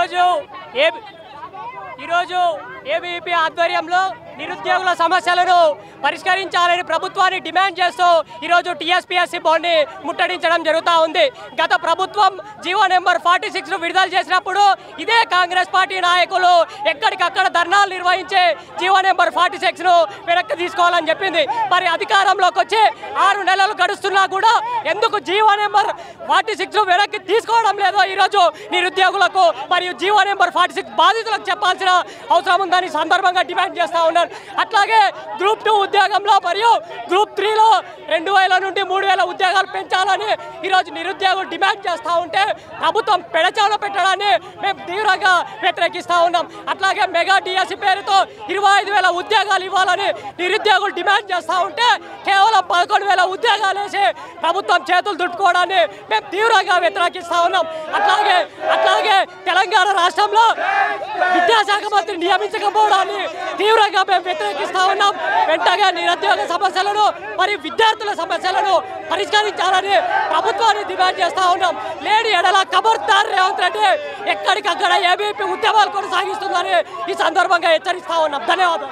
ఈరోజు ఏ ఈరోజు ఏబీపీ ఆధ్వర్యంలో నిరుద్యోగుల సమస్యలను పరిష్కరించాలని ప్రభుత్వాన్ని డిమాండ్ చేస్తూ ఈరోజు టీఎస్పీఎస్సీ బోర్డుని ముట్టడించడం జరుగుతూ ఉంది గత ప్రభుత్వం జీవో నెంబర్ ఫార్టీ సిక్స్ విడుదల చేసినప్పుడు ఇదే కాంగ్రెస్ పార్టీ నాయకులు ఎక్కడికక్కడ ధర్నాలు నిర్వహించి జీవో నెంబర్ ఫార్టీ సిక్స్ను వెనక్కి తీసుకోవాలని చెప్పింది మరి అధికారంలోకి వచ్చి ఆరు నెలలు గడుస్తున్నా కూడా ఎందుకు జీవో నెంబర్ ఫార్టీ సిక్స్ వెనక్కి తీసుకోవడం లేదో ఈరోజు నిరుద్యోగులకు మరియు జీవో నెంబర్ ఫార్టీ సిక్స్ బాధితులకు చెప్పాల్సిన అవసరం ఉందని ఈ సందర్భంగా డిమాండ్ చేస్తూ ఉన్నారు అట్లాగే గ్రూప్ టూ ఉద్యోగంలో మరియు గ్రూప్ త్రీలో రెండు వేల నుండి మూడు వేల ఉద్యోగాలు పెంచాలని ఈరోజు నిరుద్యోగులు డిమాండ్ చేస్తూ ఉంటే ప్రభుత్వం పెడచాలో పెట్టడాన్ని మేము తీవ్రంగా వ్యతిరేకిస్తూ ఉన్నాం అట్లాగే మెగా డిఎస్సి పేరుతో ఇరవై ఐదు వేల ఉద్యోగాలు ఇవ్వాలని నిరుద్యోగులు డిమాండ్ చేస్తూ ఉంటే కేవలం పదకొండు వేల ఉద్యోగాలు వేసి ప్రభుత్వం చేతులు దుట్టుకోవడాన్ని మేము తీవ్రంగా వ్యతిరేకిస్తూ ఉన్నాం అట్లాగే అట్లాగే తెలంగాణ రాష్ట్రంలో విద్యాశాఖ మంత్రి నియమించకపోవడాన్ని తీవ్రంగా మేము వ్యతిరేకిస్తూ ఉన్నాం వెంటనే నిరుద్యోగ సమస్యలను మరియు విద్యార్థుల సమస్యలను పరిష్కరించాలని ప్రభుత్వాన్ని డిమాండ్ చేస్తూ ఉన్నాం లేని ఎడల ఖబర్దార్ రేవంత్ రెడ్డి ఎక్కడికక్కడ ఏబీపీ ఉద్యమాలు కొనసాగిస్తుందని ఈ సందర్భంగా హెచ్చరిస్తా ఉన్నాం ధన్యవాదాలు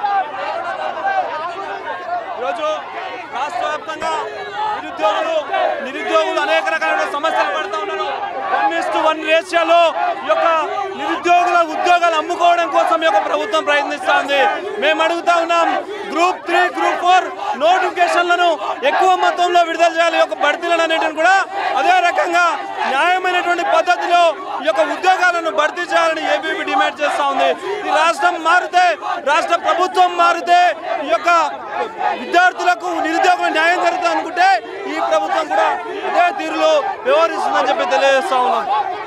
ఈరోజు రాష్ట్ర వ్యాప్తంగా నిరుద్యోగులు నిరుద్యోగులు అనేక రకాలైన సమస్యలు పడుతూ ఉన్నారు వన్ ఇస్ వన్ రేషియోలో ఈ యొక్క నిరుద్యోగుల ఉద్యోగాలు అమ్ముకోవడం కోసం ఈ యొక్క ప్రభుత్వం ప్రయత్నిస్తూ ఉంది మేము అడుగుతా ఉన్నాం గ్రూప్ త్రీ గ్రూప్ ఫోర్ నోటిఫికేషన్లను ఎక్కువ మొత్తంలో విడుదల చేయాలి ఈ యొక్క భర్తీలను అనేటివి కూడా అదే రకంగా న్యాయమైనటువంటి పద్ధతిలో ఈ యొక్క ఉద్యోగాలను భర్తీ చేయాలని ఏబీపీ డిమాండ్ చేస్తూ ఉంది ఈ రాష్ట్రం మారితే రాష్ట్ర ప్రభుత్వం మారితే ఈ యొక్క విద్యార్థులకు నిరుద్యోగుల న్యాయం జరుగుతుంది అనుకుంటే ఈ ప్రభుత్వం కూడా ఇదే తీరులో వ్యవహరిస్తుందని చెప్పి తెలియజేస్తా ఉన్నాం